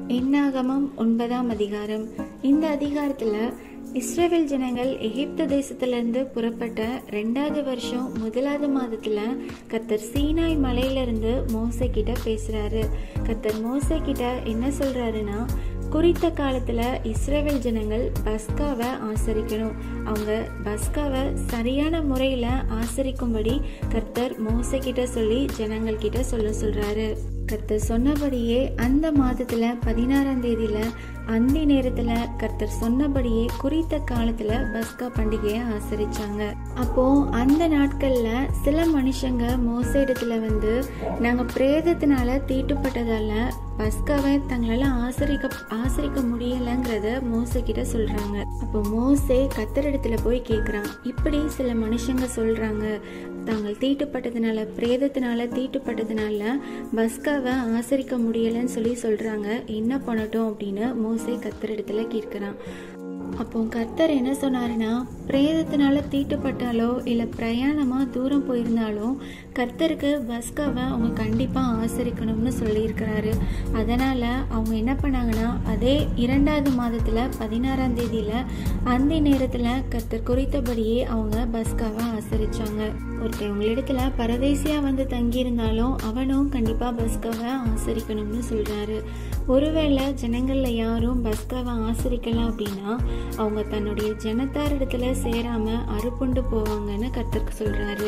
எண்ணாகமம் ஒன்பதாம் அதிகாரம் இந்த அதிகாரத்தில் இஸ்ரேல் ஜனங்கள் எகிப்து தேசத்திலிருந்து புறப்பட்ட ரெண்டாவது வருஷம் முதலாவது மாதத்தில் கத்தர் சீனாய் மலையிலிருந்து மோசை கிட்ட பேசுகிறாரு கத்தர் மோசை கிட்ட என்ன சொல்கிறாருன்னா குறித்த காலத்தில் இஸ்ரேல் ஜனங்கள் பஸ்காவை ஆசரிக்கணும் அவங்க பஸ்காவை சரியான முறையில் ஆசரிக்கும்படி கர்த்தர் மோசை கிட்ட சொல்லி ஜனங்கள் கிட்ட சொல்ல சொல்கிறாரு கர்த்தர் சொன்னபடியே அந்த மாதத்துல பதினாறாம் தேதியில அந்த நேரத்துல கர்த்தர் சொன்னபடியே குறித்த காலத்துல பஸ்கா பண்டிகையை ஆசரிச்சாங்க அப்போ அந்த நாட்கள்ல சில மனுஷங்க மோசடித்துல வந்து நாங்க பிரேதத்தினால தீட்டுப்பட்டதால பஸ்காவை தங்களால ஆசரிக்க ஆசரிக்க முடியலங்கிறத மோசை கிட்ட சொல்றாங்க அப்போ மோசே கத்தரிடத்துல போய் கேக்குறான் இப்படி சில மனுஷங்க சொல்றாங்க தாங்கள் தீட்டுப்பட்டதுனால பிரேதத்தினால தீட்டுப்பட்டதுனால பஸ்காவை ஆசரிக்க முடியலன்னு சொல்லி சொல்றாங்க என்ன பண்ணட்டும் அப்படின்னு மோசை கத்தரிடத்துல கேட்கிறான் அப்போ கர்த்தர் என்ன சொன்னாருன்னா பிரேதத்தினால தீட்டுப்பட்டாலோ இல்லை பிரயாணமாக தூரம் போயிருந்தாலோ கர்த்தருக்கு பஸ்காவை அவங்க கண்டிப்பாக ஆசரிக்கணும்னு சொல்லியிருக்கிறாரு அதனால் அவங்க என்ன பண்ணாங்கன்னா அதே இரண்டாவது மாதத்தில் பதினாறாம் தேதியில் அந்த நேரத்தில் கர்த்தர் குறித்தபடியே அவங்க பஸ்காவை ஆசரிச்சாங்க ஒருத்தர் உங்களிடத்துல பரதேசியாக வந்து தங்கியிருந்தாலும் அவனும் கண்டிப்பாக பஸ்காவை ஆசரிக்கணும்னு சொல்கிறாரு ஒருவேளை ஜனங்களில் யாரும் பஸ்காவை ஆசரிக்கலாம் அப்படின்னா அவங்க தன்னுடைய ஜனத்தாரிடத்துல சேராம அறுப்புண்டு போவாங்கன்னு கத்தருக்கு சொல்றாரு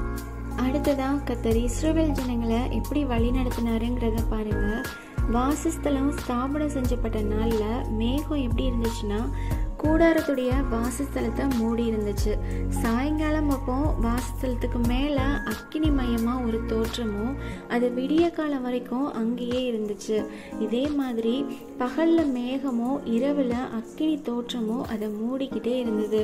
அடுத்ததா கத்தர் இஸ்ரேல் ஜனங்களை எப்படி வழி நடத்தினாருங்கிறத பாருங்க வாசஸ்தலம் ஸ்தாபனம் செஞ்சப்பட்ட நாளில் மேகம் எப்படி இருந்துச்சுன்னா கூடாரத்துடைய வாசஸ்தலத்தை மூடி இருந்துச்சு சாயங்காலம் அப்போ வாசஸ்தலத்துக்கு மேலே அக்கினி மயமாக ஒரு தோற்றமும் அது விடிய காலம் வரைக்கும் அங்கேயே இருந்துச்சு இதே மாதிரி பகலில் மேகமோ இரவில் அக்கினி தோற்றமோ அதை மூடிக்கிட்டே இருந்தது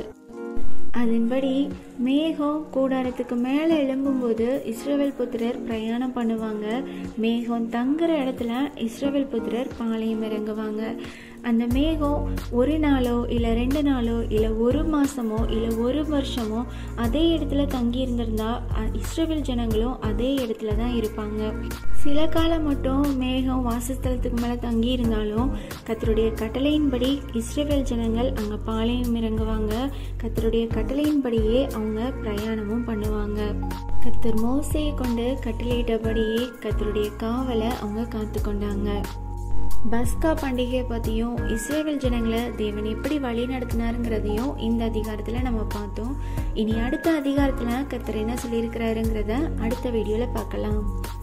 அதன்படி மேகம் கூடாரத்துக்கு மேலே எழும்பும்போது இஸ்ரேல் புத்திரர் பிரயாணம் பண்ணுவாங்க மேகம் தங்குற இடத்துல இஸ்ரேல் புத்திரர் பாளையம் இறங்குவாங்க அந்த மேகம் ஒரு நாளோ இல்லை ரெண்டு நாளோ இல்லை ஒரு மாதமோ இல்லை ஒரு வருஷமோ அதே இடத்துல தங்கி இருந்திருந்தா இஸ்ரேல் ஜனங்களும் அதே இடத்துல தான் இருப்பாங்க சில காலம் மட்டும் மேகம் வாசஸ்தலத்துக்கு மேலே தங்கி இருந்தாலும் கத்தருடைய கட்டளையின்படி இஸ்ரேல் ஜனங்கள் அங்கே பாளையம் இறங்குவாங்க கத்தருடைய கட்டளையின்படியே அவங்க பிரயாணமும் பண்ணுவாங்க கத்தர் மோசையை கொண்டு கட்டளையிட்டபடியே கத்தருடைய காவலை அவங்க காத்து கொண்டாங்க பஸ்கா பண்டிகையை பற்றியும் இஸ்ரேல் ஜனங்களை தேவன் எப்படி வழி நடத்தினாருங்கிறதையும் இந்த அதிகாரத்தில் நம்ம பார்த்தோம் இனி அடுத்த அதிகாரத்தில் கத்தர் என்ன சொல்லியிருக்கிறாருங்கிறத அடுத்த வீடியோவில் பார்க்கலாம்